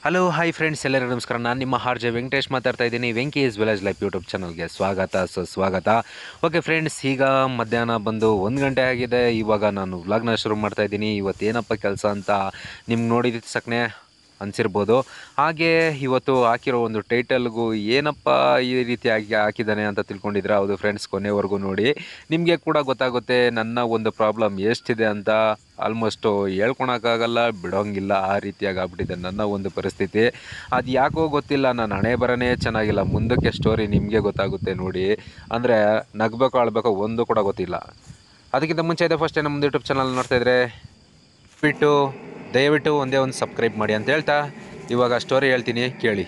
hello hi friends ಎಲ್ಲರಿಗೂ ನಮಸ್ಕಾರ ನಾನು ನಿಮ್ಮ ಆರ್ ಜೆ ವೆಂಕಟೇಶ್ ಮಾತಾಡ್ತಾ ಇದ್ದೀನಿ Venki is village life YouTube ಚಾನಲ್ಗೆ ಸ್ವಾಗತ ಸೊ ಸ್ವಾಗತ ಓಕೆ ಫ್ರೆಂಡ್ಸ್ ಈಗ ಮಧ್ಯಾಹ್ನ ಬಂದು ಒಂದು ಗಂಟೆ ಆಗಿದೆ ಇವಾಗ ನಾನು ವ್ಲಾಗ್ನ ಶುರು ಮಾಡ್ತಾ ಇದ್ದೀನಿ ಇವತ್ತು ಏನಪ್ಪ ಕೆಲಸ ಅಂತ ನಿಮ್ಗೆ ನೋಡಿದ ಸಕ್ನೆ ಅನಿಸಿರ್ಬೋದು ಹಾಗೆ ಇವತ್ತು ಹಾಕಿರೋ ಒಂದು ಟೈಟಲ್ಗೂ ಏನಪ್ಪ ಈ ರೀತಿಯಾಗಿ ಹಾಕಿದ್ದಾನೆ ಅಂತ ತಿಳ್ಕೊಂಡಿದ್ರೆ ಹೌದು ಫ್ರೆಂಡ್ಸ್ ಕೊನೆವರೆಗೂ ನೋಡಿ ನಿಮಗೆ ಕೂಡ ಗೊತ್ತಾಗುತ್ತೆ ನನ್ನ ಒಂದು ಪ್ರಾಬ್ಲಮ್ ಎಷ್ಟಿದೆ ಅಂತ ಆಲ್ಮೋಸ್ಟು ಹೇಳ್ಕೊಳಕ್ಕಾಗಲ್ಲ ಬಿಡೋಂಗಿಲ್ಲ ಆ ರೀತಿಯಾಗಿ ಆಗ್ಬಿಟ್ಟಿದೆ ನನ್ನ ಒಂದು ಪರಿಸ್ಥಿತಿ ಅದು ಯಾಕೋ ಗೊತ್ತಿಲ್ಲ ನಾನು ಹಣೆ ಬರನೇ ಚೆನ್ನಾಗಿಲ್ಲ ಮುಂದಕ್ಕೆ ಸ್ಟೋರಿ ನಿಮಗೆ ಗೊತ್ತಾಗುತ್ತೆ ನೋಡಿ ಅಂದರೆ ನಗಬೇಕೋ ಆಳ್ಬೇಕೋ ಒಂದು ಕೂಡ ಗೊತ್ತಿಲ್ಲ ಅದಕ್ಕಿಂತ ಮುಂಚೆ ಇದೆ ಫಸ್ಟ್ ನಮ್ಮ ಯೂಟ್ಯೂಬ್ ಚಾನಲ್ ನೋಡ್ತಾ ಇದ್ರೆ ಬಿಟ್ಟು ದಯವಿಟ್ಟು ಒಂದೇ ಒಂದು ಸಬ್ಸ್ಕ್ರೈಬ್ ಮಾಡಿ ಅಂತ ಹೇಳ್ತಾ ಇವಾಗ ಸ್ಟೋರಿ ಹೇಳ್ತೀನಿ ಕೇಳಿ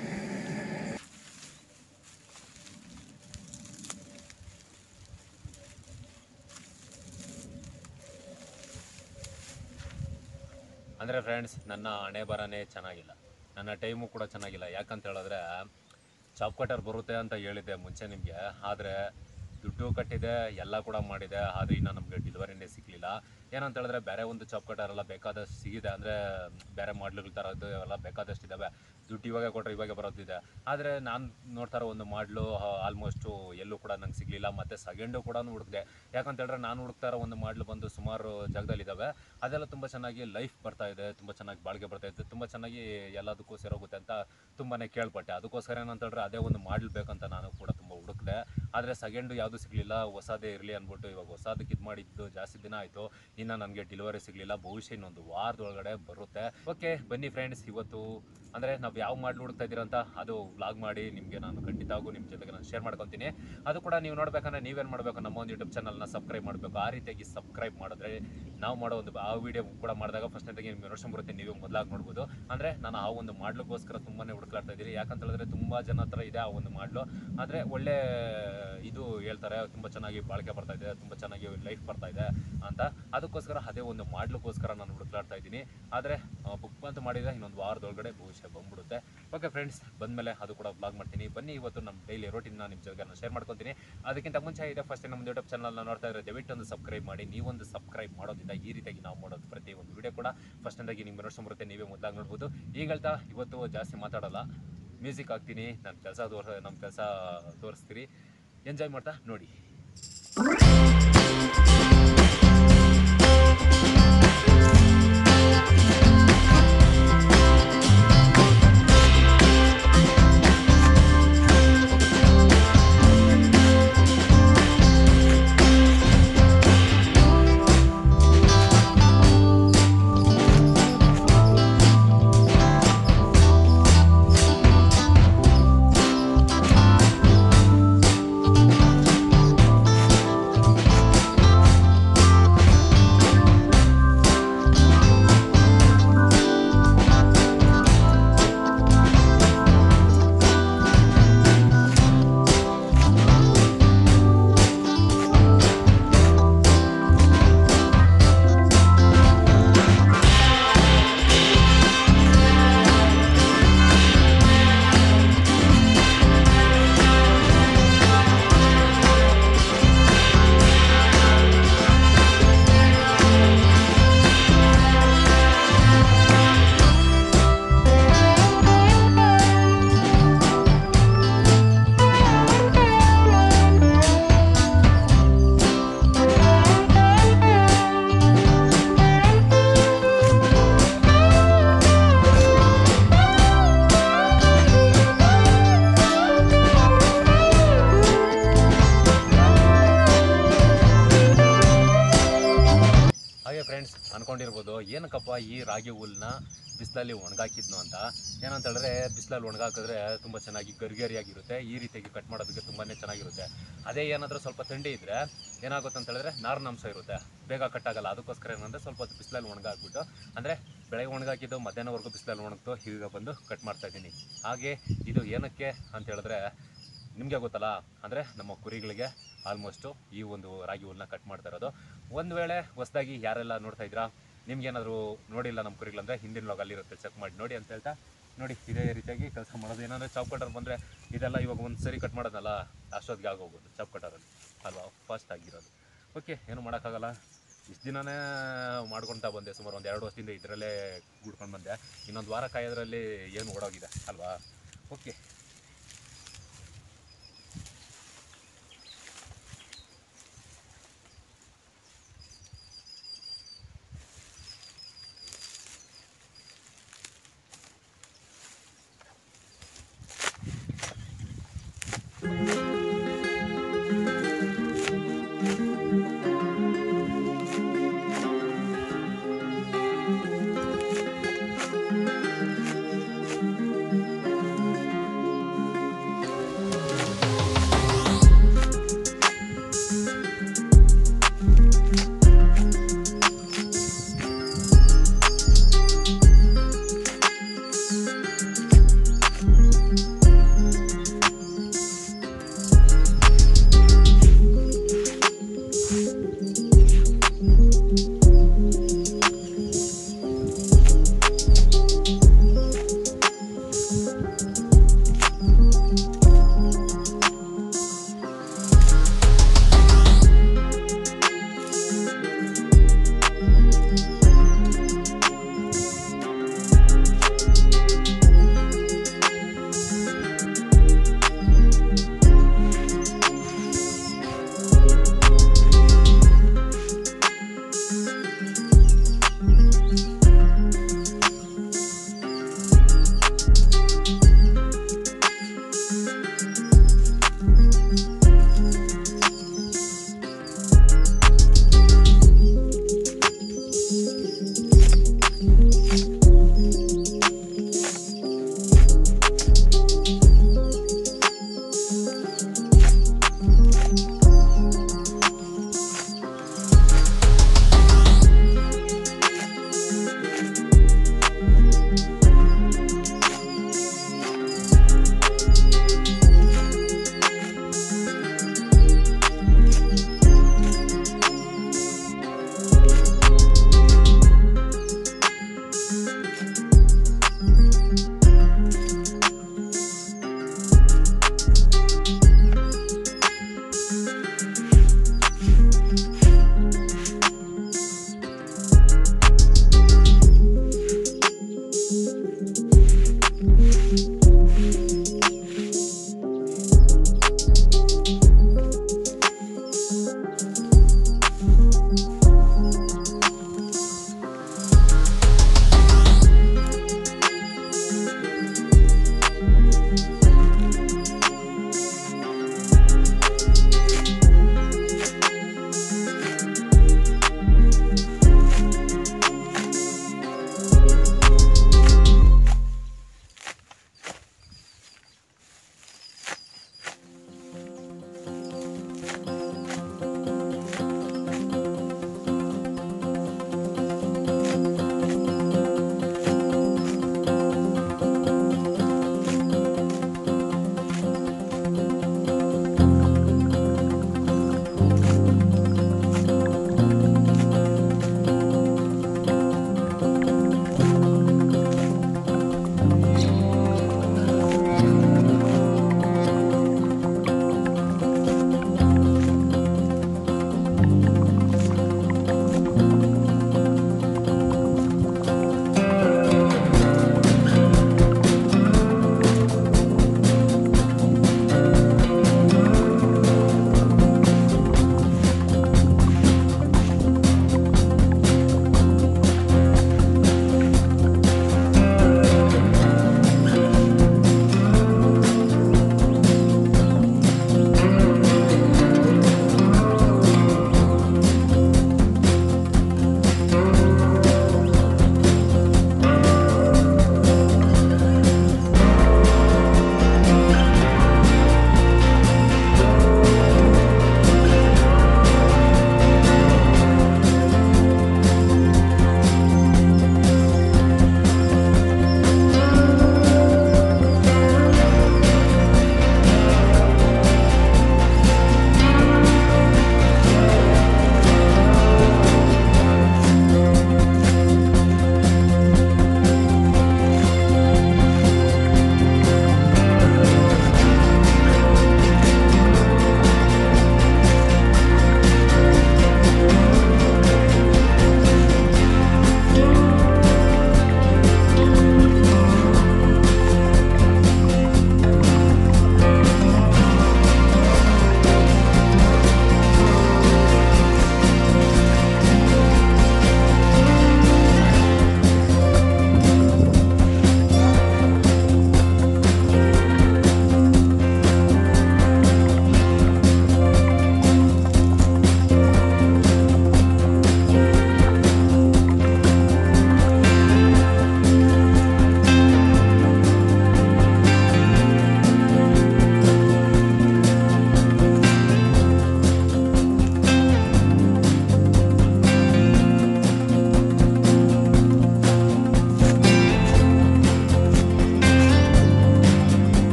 ಅಂದರೆ ಫ್ರೆಂಡ್ಸ್ ನನ್ನ ಹಣೆ ಬರನೇ ಚೆನ್ನಾಗಿಲ್ಲ ನನ್ನ ಟೈಮು ಕೂಡ ಚೆನ್ನಾಗಿಲ್ಲ ಯಾಕಂತ ಹೇಳಿದ್ರೆ ಚಾಪ್ ಕಟರ್ ಬರುತ್ತೆ ಅಂತ ಹೇಳಿದ್ದೆ ಮುಂಚೆ ನಿಮಗೆ ಆದರೆ ದುಡ್ಡು ಕಟ್ಟಿದೆ ಎಲ್ಲ ಕೂಡ ಮಾಡಿದೆ ಆದರೆ ಇನ್ನು ನಮಗೆ ಡೆಲಿವರಿನೇ ಸಿಗಲಿಲ್ಲ ಏನಂತ ಹೇಳಿದ್ರೆ ಬೇರೆ ಒಂದು ಚಾಪ್ ಕಟರ್ ಎಲ್ಲ ಬೇಕಾದಷ್ಟು ಸಿಗಿದೆ ಅಂದರೆ ಬೇರೆ ಮಾಡ್ಲುಗಳ ಥರದ್ದು ಎಲ್ಲ ಬೇಕಾದಷ್ಟು ಇದ್ದಾವೆ ದುಡ್ಡು ಇವಾಗ ಕೊಟ್ಟರೆ ಇವಾಗ ಬರೋದಿದೆ ಆದರೆ ನಾನು ನೋಡ್ತಾ ಇರೋ ಒಂದು ಮಾಡ್ಲು ಆಲ್ಮೋಸ್ಟು ಎಲ್ಲೂ ಕೂಡ ನಂಗೆ ಸಿಗಲಿಲ್ಲ ಮತ್ತು ಸೆಕೆಂಡು ಕೂಡ ಹುಡುಕಿದೆ ಯಾಕಂತ ಹೇಳಿದ್ರೆ ನಾನು ಹುಡುಕ್ತಾ ಇರೋ ಒಂದು ಮಾಡ್ಲು ಬಂದು ಸುಮಾರು ಜಾಗದಲ್ಲಿದ್ದಾವೆ ಅದೆಲ್ಲ ತುಂಬ ಚೆನ್ನಾಗಿ ಲೈಫ್ ಬರ್ತಾ ಇದೆ ತುಂಬ ಚೆನ್ನಾಗಿ ಬಾಳಿಗೆ ಬರ್ತಾ ಇದೆ ತುಂಬ ಚೆನ್ನಾಗಿ ಎಲ್ಲದಕ್ಕೂ ಸೇರೋಗುತ್ತೆ ಅಂತ ತುಂಬಾ ಕೇಳ್ಪಟ್ಟೆ ಅದಕ್ಕೋಸ್ಕರ ಏನಂತ ಹೇಳಿದ್ರೆ ಅದೇ ಒಂದು ಮಾಡ್ಲು ಬೇಕಂತ ನಾನು ಕೂಡ ತುಂಬ ಹುಡುಕಿದೆ ಆದರೆ ಸೆಕೆಂಡು ಯಾವುದು ಸಿಗಲಿಲ್ಲ ಹೊಸದೇ ಇರಲಿ ಅಂದ್ಬಿಟ್ಟು ಇವಾಗ ಹೊಸದಕ್ಕೆ ಇದು ಮಾಡಿದ್ದು ಜಾಸ್ತಿ ದಿನ ಆಯಿತು ಇನ್ನು ನನಗೆ ಡೆಲಿವರಿ ಸಿಗಲಿಲ್ಲ ಬಹುಶಃ ಇನ್ನೊಂದು ವಾರದೊಳಗಡೆ ಬರುತ್ತೆ ಓಕೆ ಬನ್ನಿ ಫ್ರೆಂಡ್ಸ್ ಇವತ್ತು ಅಂದರೆ ನಾವು ಯಾವ ಮಾಡ್ಲು ಹುಡುಕ್ತಾ ಇದ್ದೀರ ಅಂತ ಅದು ವ್ಲಾಗ್ ಮಾಡಿ ನಿಮಗೆ ನಾನು ಖಂಡಿತವಾಗೂ ನಿಮ್ಮ ಜೊತೆಗೆ ನಾನು ಶೇರ್ ಮಾಡ್ಕೊತೀನಿ ಅದು ಕೂಡ ನೀವು ನೋಡ್ಬೇಕಂದ್ರೆ ನೀವೇನು ಮಾಡಬೇಕು ನಮ್ಮ ಒಂದು ಯೂಟ್ಯೂಬ್ ಚಾನಲ್ನ ಸಬ್ಸ್ಕ್ರೈಬ್ ಮಾಡಬೇಕು ಆ ರೀತಿಯಾಗಿ ಸಬ್ಸ್ಕ್ರೈಬ್ ಮಾಡಿದ್ರೆ ನಾವು ಮಾಡೋ ಒಂದು ಆ ವಿಡಿಯೋ ಕೂಡ ಮಾಡಿದಾಗ ಫಸ್ಟ್ ನಿಮಗೆ ನೋಡ್ಸ್ಕೊಂಡ್ ಬರುತ್ತೆ ನೀವು ಮೊದಲಾಗಿ ನೋಡ್ಬೋದು ಅಂದರೆ ನಾನು ಆ ಒಂದು ಮಾಡ್ಲಿಕ್ಕೋಸ್ಕರ ತುಂಬಾ ಹುಡುಕ್ಲಾಡ್ತಾ ಇದ್ದೀನಿ ಯಾಕಂತ ಹೇಳಿದ್ರೆ ತುಂಬ ಜನ ಹತ್ರ ಇದೆ ಆ ಒಂದು ಮಾಡ್ಲು ಆದರೆ ಒಳ್ಳೆ ಇದು ಹೇಳ್ತಾರೆ ತುಂಬ ಚೆನ್ನಾಗಿ ಬಾಳಿಕೆ ಬರ್ತಾ ಇದೆ ತುಂಬ ಚೆನ್ನಾಗಿ ಲೈಫ್ ಬರ್ತಾ ಇದೆ ಅಂತ ಅದಕ್ಕೋಸ್ಕರ ಅದೇ ಒಂದು ಮಾಡ್ಲಿಕ್ಕೋಸ್ಕರ ನಾನು ಹುಡುಕ್ಲಾಡ್ತಾ ಇದ್ದೀನಿ ಆದರೆ ಬುಕ್ ಅಂತ ಮಾಡಿದರೆ ಇನ್ನೊಂದು ವಾರದೊಳಗಡೆ ಬಹುಶಃ ಬಂದ್ಬಿಡುತ್ತೆ ಓಕೆ ಫ್ರೆಂಡ್ಸ್ ಬಂದಮೇಲೆ ಅದು ಕೂಡ ಬ್ಲಾಗ್ ಮಾಡ್ತೀನಿ ಬನ್ನಿ ಇವತ್ತು ನಮ್ಮ ಡೈಲಿ ರೋಟೀನ್ನ ನಿಮ್ಮ ಜೊತೆಗೆ ನಾನು ಶೇರ್ ಮಾಡ್ಕೊತೀನಿ ಅದಕ್ಕಿಂತ ಮುಂಚೆ ಇದೆ ಫಸ್ಟ್ ನಮ್ಮ ಯೂಟ್ಯೂಬ್ ಚಾನಲ್ನ ನೋಡ್ತಾ ಇದ್ರೆ ದಯವಿಟ್ಟು ಒಂದು ಸಬ್ಸ್ಕ್ರೈಬ್ ಮಾಡಿ ನೀವೊಂದು ಸಬ್ಸ್ಕ್ರೈಬ್ ಮಾಡೋದ್ರಿಂದ ಈ ರೀತಿಯಾಗಿ ನಾವು ಮಾಡೋದು ಪ್ರತಿ ಒಂದು ವಿಡಿಯೋ ಕೂಡ ಫಸ್ಟ್ನೇದಾಗಿ ನಿಮ್ಗೆ ನೋಡ್ಸ್ಕೊಂಬರುತ್ತೆ ನೀವೇ ಮೊದಲಾಗಿ ನೋಡ್ಬೋದು ಈಗ ಹೇಳ್ತಾ ಇವತ್ತು ಜಾಸ್ತಿ ಮಾತಾಡೋಲ್ಲ ಮ್ಯೂಸಿಕ್ ಹಾಕ್ತೀನಿ ನನ್ನ ಕೆಲಸ ತೋರ್ ನಮ್ಮ ಕೆಲಸ ತೋರಿಸ್ತೀರಿ ಎಂಜಾಯ್ ಮಾಡ್ತಾ ನೋಡಿ ಹಾಗೆ ಫ್ರೆಂಡ್ಸ್ ಅನ್ಕೊಂಡಿರ್ಬೋದು ಏನಕ್ಕಪ್ಪ ಈ ರಾಗಿ ಹುಲ್ಲನ್ನ ಬಿಸಿಲಲ್ಲಿ ಒಣಗಾಕಿದ್ನು ಅಂತ ಏನಂತ ಹೇಳಿದ್ರೆ ಬಿಸಿಲಲ್ಲಿ ಒಣಗಾಕಿದ್ರೆ ತುಂಬ ಚೆನ್ನಾಗಿ ಗರಿಗರಿಯಾಗಿರುತ್ತೆ ಈ ರೀತಿಯಾಗಿ ಕಟ್ ಮಾಡೋದಕ್ಕೆ ತುಂಬಾ ಚೆನ್ನಾಗಿರುತ್ತೆ ಅದೇ ಏನಾದರೂ ಸ್ವಲ್ಪ ಥಂಡಿ ಇದ್ದರೆ ಏನಾಗುತ್ತೆ ಅಂತ ಹೇಳಿದ್ರೆ ನಾರಿನಾಂಶ ಇರುತ್ತೆ ಬೇಗ ಕಟ್ ಆಗಲ್ಲ ಅದಕ್ಕೋಸ್ಕರ ಏನಂದರೆ ಸ್ವಲ್ಪ ಹೊತ್ತು ಬಿಸಿಲಲ್ಲಿ ಒಣಗಾಕ್ಬಿಟ್ಟು ಅಂದರೆ ಬೆಳಗ್ಗೆ ಒಣಗಾಕಿದ್ದು ಮಧ್ಯಾಹ್ನವರೆಗೂ ಬಿಸಿಲಲ್ಲಿ ಒಣಗ್ತು ಈಗ ಬಂದು ಕಟ್ ಮಾಡ್ತಾ ಇದ್ದೀನಿ ಹಾಗೆ ಇದು ಏನಕ್ಕೆ ಅಂತ ಹೇಳಿದ್ರೆ ನಿಮಗೆ ಗೊತ್ತಲ್ಲ ಅಂದರೆ ನಮ್ಮ ಕುರಿಗಳಿಗೆ ಆಲ್ಮೋಸ್ಟು ಈ ಒಂದು ರಾಗಿ ಹುಲ್ಲನ್ನ ಕಟ್ ಮಾಡ್ತಾ ಇರೋದು ಒಂದು ವೇಳೆ ಹೊಸದಾಗಿ ಯಾರೆಲ್ಲ ನೋಡ್ತಾ ಇದ್ದೀರಾ ನಿಮ್ಗೇನಾದರೂ ನೋಡಿಲ್ಲ ನಮ್ಮ ಕುರಿಗಳಂದರೆ ಹಿಂದಿನ ಲಾಗ್ ಅಲ್ಲಿರುತ್ತೆ ಚೆಕ್ ಮಾಡಿ ನೋಡಿ ಅಂತ ಹೇಳ್ತಾ ನೋಡಿ ಇದೇ ರೀತಿಯಾಗಿ ಕೆಲಸ ಮಾಡೋದು ಏನಂದರೆ ಚಾಪ್ ಕಟರ್ ಬಂದರೆ ಇದೆಲ್ಲ ಇವಾಗ ಒಂದು ಸರಿ ಕಟ್ ಮಾಡೋದಲ್ಲ ಅಷ್ಟೊತ್ತಿಗೆ ಆಗೋಗ್ಬೋದು ಚಾಪ್ ಕಟರಲ್ಲಿ ಅಲ್ವಾ ಫಾಸ್ಟ್ ಆಗಿರೋದು ಓಕೆ ಏನು ಮಾಡೋಕ್ಕಾಗಲ್ಲ ಇಷ್ಟು ದಿನನೇ ಮಾಡ್ಕೊತಾ ಬಂದೆ ಸುಮಾರು ಒಂದು ಎರಡು ವರ್ಷದಿಂದ ಇದರಲ್ಲೇ ಗುಡ್ಕೊಂಡು ಬಂದೆ ಇನ್ನೊಂದು ವಾರ ಕಾಯೋದ್ರಲ್ಲಿ ಏನು ಓಡೋಗಿದೆ ಅಲ್ವಾ ಓಕೆ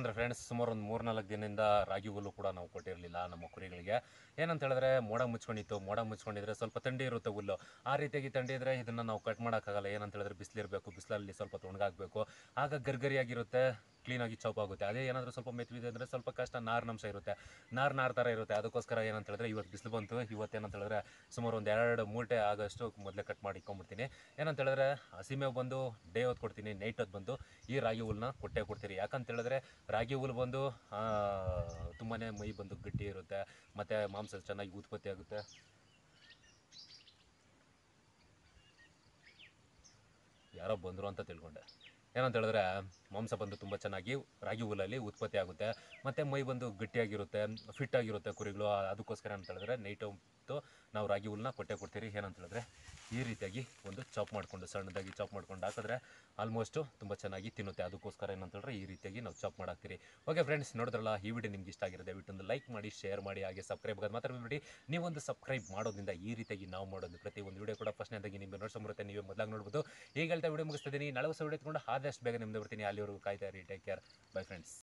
ಏನಂದ್ರೆ ಫ್ರೆಂಡ್ಸ್ ಸುಮಾರು ಒಂದು ಮೂರ್ನಾಲ್ಕು ದಿನದಿಂದ ರಾಗಿ ಹುಲ್ಲು ಕೂಡ ನಾವು ಕೊಟ್ಟಿರಲಿಲ್ಲ ನಮ್ಮ ಕುರಿಗಳಿಗೆ ಏನಂತ ಹೇಳಿದ್ರೆ ಮೋಡ ಮುಚ್ಕೊಂಡಿತ್ತು ಮೋಡ ಮುಚ್ಕೊಂಡಿದ್ರೆ ಸ್ವಲ್ಪ ಥಂಡಿ ಇರುತ್ತೆ ಹುಲ್ಲು ಆ ರೀತಿಯಾಗಿ ಥಂಡಿ ಇದ್ರೆ ಇದನ್ನು ನಾವು ಕಟ್ ಮಾಡೋಕ್ಕಾಗಲ್ಲ ಏನಂತ ಹೇಳಿದ್ರೆ ಬಿಸಿಲಿರಬೇಕು ಬಿಸಿಲಲ್ಲಿ ಸ್ವಲ್ಪ ತೊಣಗಾಗಬೇಕು ಆಗ ಗರ್ಗರಿಯಾಗಿರುತ್ತೆ ಕ್ಲೀನಾಗಿ ಚೌಪ್ ಆಗುತ್ತೆ ಅದೇ ಏನಾದರೂ ಸ್ವಲ್ಪ ಮೆತ್ತವಿದೆ ಅಂದರೆ ಸ್ವಲ್ಪ ಕಷ್ಟ ನಾರಿನಂಶ ಇರುತ್ತೆ ನಾರು ನಾರು ಥರ ಇರುತ್ತೆ ಅದಕ್ಕೋಸ್ಕರ ಏನಂತ ಹೇಳಿದ್ರೆ ಇವತ್ತು ಬಿಸಿಲು ಬಂತು ಇವತ್ತು ಏನಂತ ಹೇಳಿದ್ರೆ ಸುಮಾರು ಒಂದು ಎರಡು ಮೂಟೆ ಆಗೋಷ್ಟು ಮೊದಲೇ ಕಟ್ ಮಾಡಿ ಇಟ್ಕೊಂಡ್ಬಿಡ್ತೀನಿ ಏನಂತ ಹೇಳಿದ್ರೆ ಹಸಿಮೇವು ಬಂದು ಡೇ ಹೊತ್ತು ಕೊಡ್ತೀನಿ ನೈಟ್ ಹೊತ್ತು ಬಂದು ಈ ರಾಗಿ ಹುಲ್ಲನ್ನ ಕೊಟ್ಟೆ ಕೊಡ್ತೀರಿ ಯಾಕಂತ ಹೇಳಿದ್ರೆ ರಾಗಿ ಹುಲ್ಲು ಬಂದು ತುಂಬಾ ಮೈ ಬಂದು ಗಟ್ಟಿ ಇರುತ್ತೆ ಮತ್ತು ಮಾಂಸ ಚೆನ್ನಾಗಿ ಉತ್ಪತ್ತಿ ಆಗುತ್ತೆ ಯಾರೋ ಬಂದರು ಅಂತ ತಿಳ್ಕೊಂಡೆ ಏನಂತ ಹೇಳಿದ್ರೆ ಮಾಂಸ ಬಂದು ತುಂಬ ಚೆನ್ನಾಗಿ ರಾಗಿ ಹುಲ್ಲಲ್ಲಿ ಉತ್ಪತ್ತಿ ಆಗುತ್ತೆ ಮತ್ತು ಮೈ ಬಂದು ಗಟ್ಟಿಯಾಗಿರುತ್ತೆ ಫಿಟ್ ಆಗಿರುತ್ತೆ ಕುರಿಗಳು ಅದಕ್ಕೋಸ್ಕರ ಅಂತ ಹೇಳಿದ್ರೆ ನೈಟ್ ಹೊತ್ತು ನಾವು ರಾಗಿ ಹುಲ್ಲನ್ನ ಕೊಟ್ಟೆ ಕೊಡ್ತೀರಿ ಏನಂತ ಹೇಳಿದ್ರೆ ಈ ರೀತಿಯಾಗಿ ಒಂದು ಚಾಪ್ ಮಾಡಿಕೊಂಡು ಸಣ್ಣದಾಗಿ ಚಾಪ್ ಮಾಡ್ಕೊಂಡು ಹಾಕಿದ್ರೆ ಆಲ್ಮೋಸ್ಟು ತುಂಬ ಚೆನ್ನಾಗಿ ತಿನ್ನುತ್ತೆ ಅದಕ್ಕೋಸ್ಕರ ಏನಂತ ಹೇಳಿದ್ರೆ ಈ ರೀತಿಯಾಗಿ ನಾವು ಚಾಪ್ ಮಾಡಾಕ್ತೀರಿ ಓಕೆ ಫ್ರೆಂಡ್ಸ್ ನೋಡಿದ್ರಲ್ಲ ಈ ವಿಡಿಯೋ ನಿಮ್ಗೆ ಇಷ್ಟ ಆಗಿರುತ್ತೆ ದಯವಿಟ್ಟು ಒಂದು ಲೈಕ್ ಮಾಡಿ ಶೇರ್ ಮಾಡಿ ಹಾಗೆ ಸಬ್ಸ್ಕ್ರೈಬ್ ಆಗೋದು ಮಾತ್ರ ಬಿಡಿ ನೀವೊಂದು ಸಬ್ಸ್ಕ್ರೈಬ್ ಮಾಡೋದ್ರಿಂದ ಈ ರೀತಿಯಾಗಿ ನಾವು ಮಾಡೋದು ಪ್ರತಿ ಒಂದು ವಿಡಿಯೋ ಕೂಡ ಫಸ್ಟ್ನೇದಾಗಿ ನಿಮಗೆ ನೋಡ್ಸಂಬರುತ್ತೆ ನೀವೇ ಮೊದಲಾಗಿ ನೋಡ್ಬೋದು ಈಗ ಹೇಳ್ತಾ ವಿಡಿಯೋ ಮುಗಿಸ್ತಿದ್ದೀನಿ ನಾಳೆ ಹೊಸ ವಿಡಿಯೋ ಎತ್ಕೊಂಡು ಆದಷ್ಟು ಬೇಗ ನಿಮ್ದು ಬರ್ತೀನಿ ಅಲ್ಲಿವರೆಗೂ ಕಾಯ್ತಾ ಇರಿ ಟೇಕ್ ಕೇರ್ ಬೈ ಫ್ರೆಂಡ್ಸ್